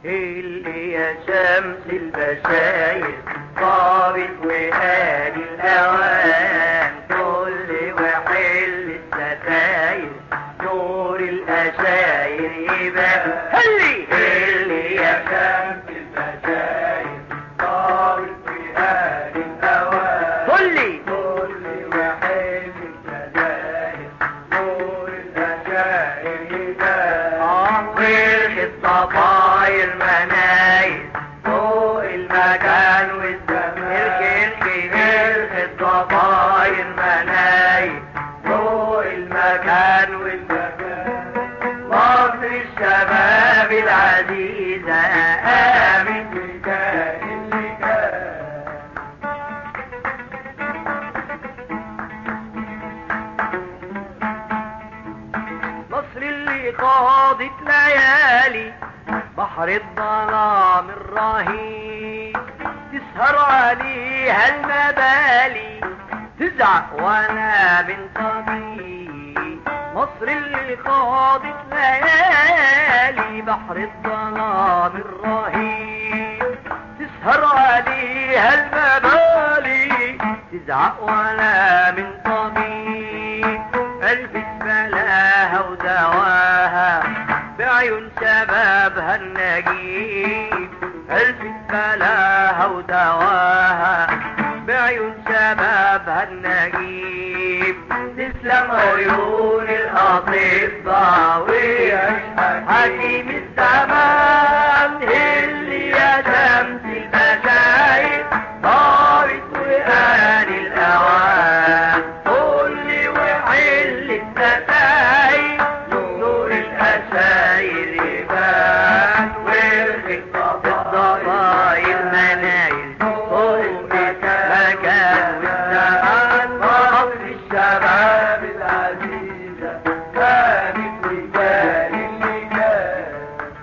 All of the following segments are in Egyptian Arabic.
اللي يا شمس البشاير طابت وهادي الأوان كل وحل الستاير نور الأشاير يبان هلي اللي يا شمس البشاير طابت وهادي الأوان كلي كل وحل الستاير نور الأشاير يبان آخر الضفاير مناير فوق المكان والزمان الخير خير الضفاير مناير فوق المكان والزمان مصر الشباب العزيزة آمن بكائن شكاية مصر اللي قاضت ليالي بحر الظلام الرهيب تسهر عليها المبالي تزعق وانا بنت طبيب مصر اللي قاضت ليالي بحر الظلام الرهيب تسهر عليها المبالي تزعق وانا من طبيب البس بلاها ودواها بعيون شبابها النجيب البس بلاها ودواها بعيون شبابها النجيب تسلم عيون الأطباء ويشهد حكيم الزمان اللي يا شمس المشايخ طارت وآن الأوان كل وحل الستاير نور الأساير يبان والخطاب الضفاير مناير فوق مكان والزمان مصر الشباب العزيزة كانت رجال الرجال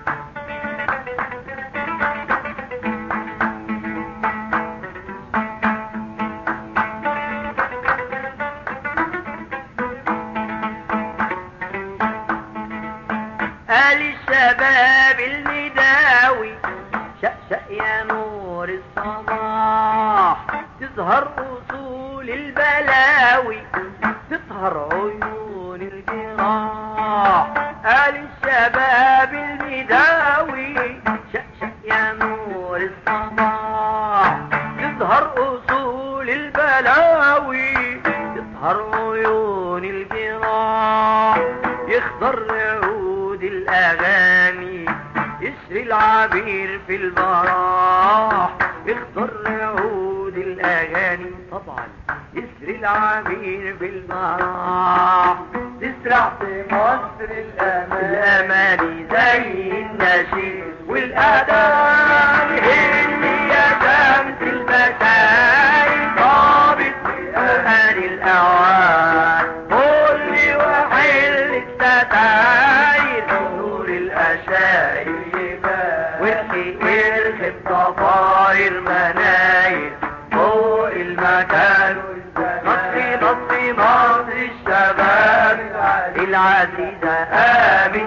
قال الشباب المداوي شقشق يا نور الصباح تظهر أصول البلاوي تطهر عيون الجراح قال الشباب المداوي شقشق يا نور الصباح تظهر أصول البلاوي تطهر عيون الجراح يخضر عود الأغاني يسري العبير في البراح يخضر عود الأغاني طبعا يسري العبير في البراح تسرع في مصر الأمان الأماني زي النشيد والأذان اللي يا شمس البشاير طابت بأمان الأوان كل وحل الستاير نور الأشاير والخي ارخي الضفاير مناير فوق المكان مصري مصري مصري الشباب العزيزة آمن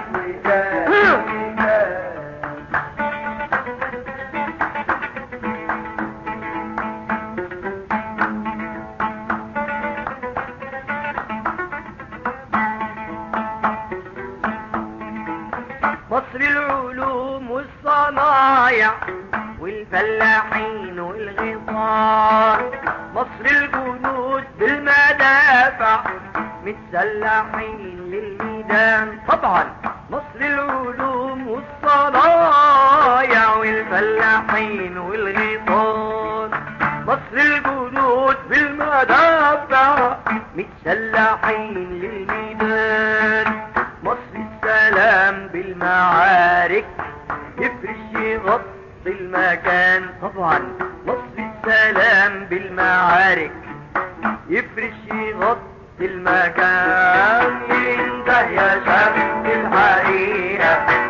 مصر العلوم والصنايع والفلاحين والغيطان مصر الجنود بالمدافع متسلحين للميدان طبعا مصر العلوم والصنايع والفلاحين والغيطان مصر الجنود بالمدافع متسلحين للميدان مصر السلام بالمعارك يفرش يغطي المكان طبعا مصر السلام بالمعارك يفرش يغطي المكان ينده يا شمس الحقيقة